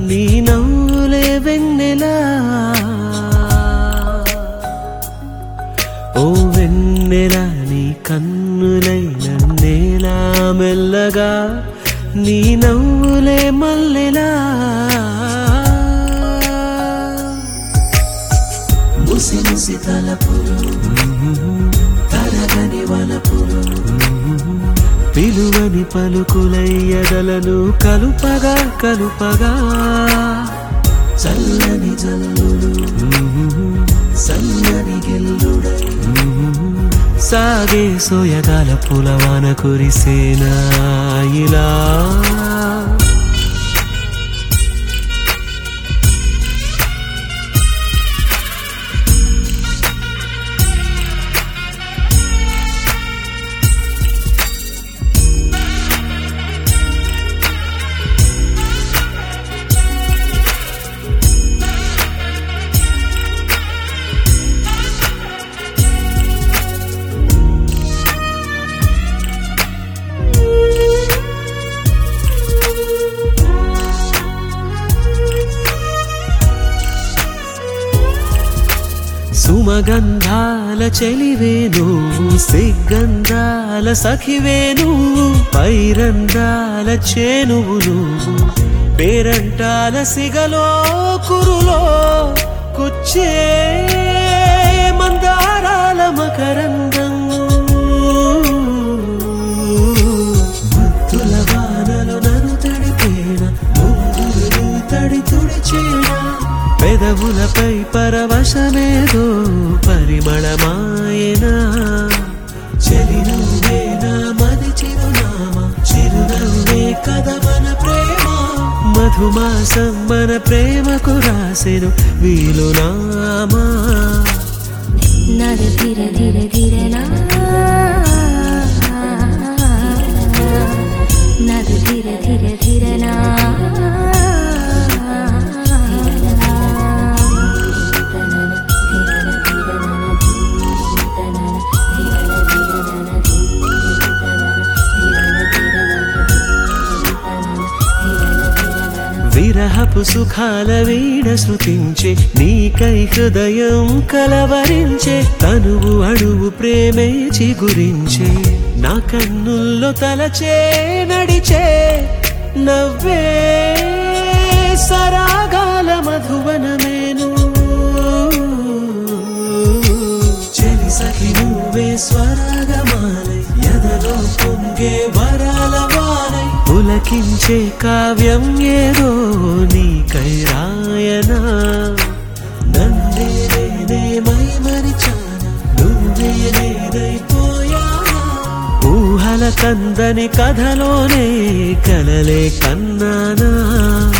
నీ నవ్వులే వెన్నెలా ఓ వెన్నెల నీ కన్నులై నన్నేలా మెల్లగా నీ నవ్వులే మల్లెలా ముసి ముసి తలపులు తరగని వలపులు పిలువని పలుకులయ్యదలను కలుపగా కలుపగా చల్లని జల్లులు సల్లని గెల్లుడై సాగే సోయగాల పులవాన కురిసేనా ఇలా సుమగంధాల చెలివేను సిగ్గంధాల సఖివేను పైరందాల చేనువును పేరంటాల సిగలో కురులో కుచ్చే మందారాల మకరందం ముద్దుల వానలు నన్ను తడిపేన ముందులు తడి తుడిచేనా పెదవులపై పరవశమేదో పరిమళమాయనా చెలి నువ్వే నా మది చిరునామా చిరునవ్వే కథ మన ప్రేమ మధుమాసం మన ప్రేమకు రాసెను వీలునామా నర ధిర ధిర ధిర నా నర ధిర ధిర ధిర నా విరహపు సుఖాల వీణ శృతించే నీకై హృదయం కలవరించే తనువు అడుగు ప్రేమే చిగురించే నా కన్నుల్లో తలచే నడిచే నవ్వే సరాగాల మధువనమేను చెలి సఖి నువ్వే స్వరాగమాలై ఎదలో పొంగే వరాల వానై పులకించే కావ్యం ఏదో నీకై రాయనా నన్నే నేనే మై మరిచానా నువ్వే నేనైపోయానా ఊహల కందని కథలోనే కలలే కన్నానా